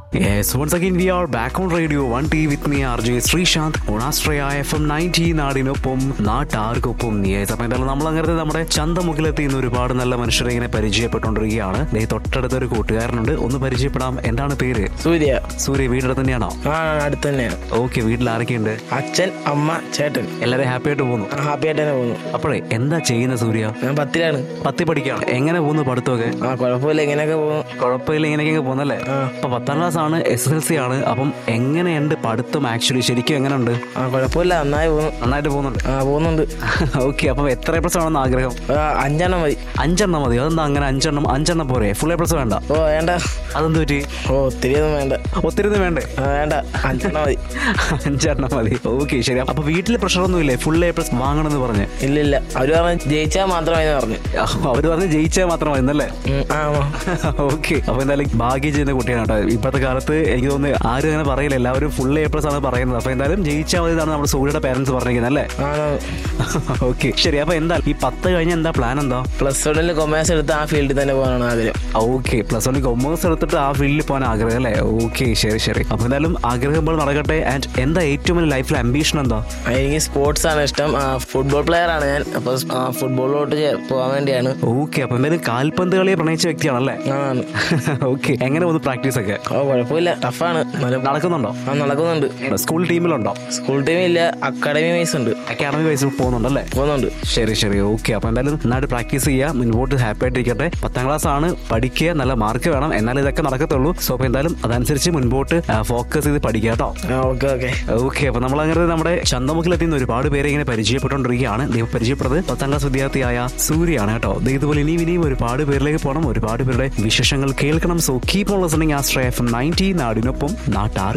Yes, once again we are back on radio 1T with me RJ Sreesanth ഓണാസ്ട്രയ F M ninety നാടിനൊപ്പം നാട്ടാർക്കൊപ്പം yes അപ്പം എന്തായാലും നമ്മൾ അങ്ങനെ നമ്മുടെ ചന്തമുഖിലെത്തി ഇന്ന് ഒരുപാട് നല്ല മനുഷ്യരെ ഇങ്ങനെ പരിചയപ്പെട്ടുകൊണ്ടിരിക്കുകയാണ് ദേ തൊട്ടടുത്ത ഒരു കൂട്ടുകാരനുണ്ട് ഒന്ന് പരിചയപ്പെടാം എന്താണ് പേര് സൂര്യ സൂര്യ വീടിന്റെ തന്നെയാണോ ആ അടുത്ത് തന്നെയാണ് ഓക്കെ വീട്ടിൽ ആരൊക്കെയുണ്ട് അച്ഛൻ അമ്മ ചേട്ടൻ എല്ലാവരും ഹാപ്പി ആയിട്ട് പോകുന്നു ഹാപ്പി ആയിട്ട് തന്നെ പോകുന്നു അപ്പോഴേ എന്താ ചെയ്യുന്ന സൂര്യ ഞാൻ പത്തിലാണ് പത്തി പഠിക്കുകയാണ് എങ്ങനെ പോകുന്നു പഠിത്തമൊക്കെ ആ കുഴപ്പമില്ല ഇങ്ങനെയൊക്കെ പോകുന്നു കുഴപ്പമില്ല ഇങ്ങനെയൊക്കെ പോകുന്നല്ലേ ആ. അപ്പൊ പത്താം ക്ലാസ് ആണ് എസ് എൽ സി ആണ് അപ്പം എങ്ങനെയുണ്ട് പഠിത്തം ആക്ച്വലി ശരിക്കും എങ്ങനെയുണ്ട് ആ കുഴപ്പമില്ല നന്നായി പോകുന്നു നന്നായിട്ട് പോകുന്നുണ്ട് ആ പോകുന്നുണ്ട് ഓക്കെ അപ്പം എത്ര എ പ്ലസ് ആണെന്ന് ആഗ്രഹം ആ, അഞ്ചെണ്ണം മതി അഞ്ചെണ്ണം മതി അതെന്താ അങ്ങനെ അഞ്ചെണ്ണം അഞ്ചെണ്ണം പോരെ ഫുൾ എ പ്ലസ് വേണ്ട ഓ വേണ്ട അതെന്ത് പറ്റി ഓ ഒത്തിരി ഒന്നും വേണ്ട ഒത്തിരി ഒന്നും വേണ്ടേ ആ, വേണ്ട അഞ്ചെണ്ണം മതി അഞ്ചെണ്ണം മതി ഓക്കെ ശരി അപ്പൊ വീട്ടിൽ പ്രഷറൊന്നും ഇല്ലേ ഫുൾ എ പ്ലസ് വാങ്ങണമെന്ന് പറഞ്ഞ് ഇല്ല ഇല്ല അവര് പറഞ്ഞു ജയിച്ചാൽ മാത്രമേ എന്ന് പറഞ്ഞു അവര് പറഞ്ഞ് ജയിച്ചാൽ മാത്രം മതി എന്നല്ലേ ഉം, ആ ആ. ഓക്കെ അപ്പൊ എന്തായാലും ഭാഗ്യം ചെയ്യുന്ന കുട്ടിയാണ് കേട്ടോ ഇപ്പോഴത്തെ കാലത്ത് എനിക്ക് തോന്നുന്നു ആരും അങ്ങനെ പറയില്ല എല്ലാവരും ഫുൾ എ പ്ലസ് ആണ് പറയുന്നത് അപ്പൊ എന്തായാലും ജയിച്ചാൽ മതി എന്നാണ് നമ്മുടെ സൂര്യയുടെ പേരൻസ് പറഞ്ഞിരിക്കുന്നത് അല്ലേ ആ ഓക്കെ ശരി അപ്പൊ എന്താ ഈ പത്ത് കഴിഞ്ഞ എന്താ പ്ലാൻ എന്താ പ്ലസ് വണ്ണിൽ കൊമേഴ്സ് എടുത്ത് ആ ഫീൽഡിൽ തന്നെ പോകാനാണ് ആഗ്രഹം ഓക്കെ പ്ലസ് വൺ കൊമേഴ്സ് എടുത്തിട്ട് ആ ഫീൽഡിൽ പോകാൻ ആഗ്രഹം അല്ലേ ഓക്കെ ശരി ശരി അപ്പൊ എന്തായാലും ആഗ്രഹമ്പോൾ നടക്കട്ടെ ആൻഡ് എന്താ ഏറ്റവും വലിയ ലൈഫിൽ അംബീഷൻ എന്താ ആ, എനിക്ക് സ്പോർട്സ് ആണ് ഇഷ്ടം ഫുട്ബോൾ പ്ലെയർ ആണ് ഞാൻ അപ്പൊ ഫുട്ബോളിലോട്ട് പോകാൻ വേണ്ടിയാണ് ഓക്കെ അപ്പൊ എന്തായാലും കാൽപന്ത് കളിയെ പ്രണയിച്ച വ്യക്തിയാണല്ലേ ആണ് ഓക്കെ എങ്ങനെ പോകുന്നു പ്രാക്ടീസ് ഒക്കെ ഓ കുഴപ്പമില്ല ടഫാണ് എന്നാലും നടക്കുന്നുണ്ടോ ആ നടക്കുന്നുണ്ട് സ്കൂൾ ടീമിലുണ്ടോ സ്കൂൾ ടീം ഇല്ല അക്കാഡമി വൈസ് ഉണ്ട് അക്കാഡമി വൈസിൽ പോകുന്നുണ്ടല്ലേ പോകുന്നുണ്ട് ശരി ശരി ഓക്കെ അപ്പൊ എന്തായാലും നന്നായിട്ട് പ്രാക്ടീസ് ചെയ്യുക മുൻപോട്ട് ഹാപ്പി ആയിട്ടിരിക്കട്ടെ പത്താം ക്ലാസ് ആണ് പഠിക്കുക നല്ല മാർക്ക് വേണം എന്നാലും ഇതൊക്കെ നടക്കത്തുള്ളൂ സോ അപ്പൊ എന്തായാലും അതനുസരിച്ച് മുൻപോട്ട് ഫോക്കസ് ചെയ്ത് പഠിക്കുക കേട്ടോ ആ ഓക്കെ ഓക്കെ ഓക്കെ അപ്പൊ നമ്മൾ അങ്ങനെ നമ്മുടെ ചന്തമുഖിലെത്തിയുന്ന ഒരുപാട് പേരെ ഇങ്ങനെ പരിചയപ്പെട്ടുകൊണ്ടിരിക്കുകയാണ് ദൈവം പരിചയപ്പെട്ടത് പത്താം ക്ലാസ് വിദ്യാർത്ഥിയായ സൂര്യയാണ് കേട്ടോ ദേ ഇതുപോലെ ഇനിയും ഇനിയും ഒരുപാട് പേരിലേക്ക് പോകണം ഒരുപാട് പേരുടെ വിശേഷങ്ങൾ കേൾക്കണം so keep on listening Astra F M ninety നാടിനൊപ്പം നാട്ടാർ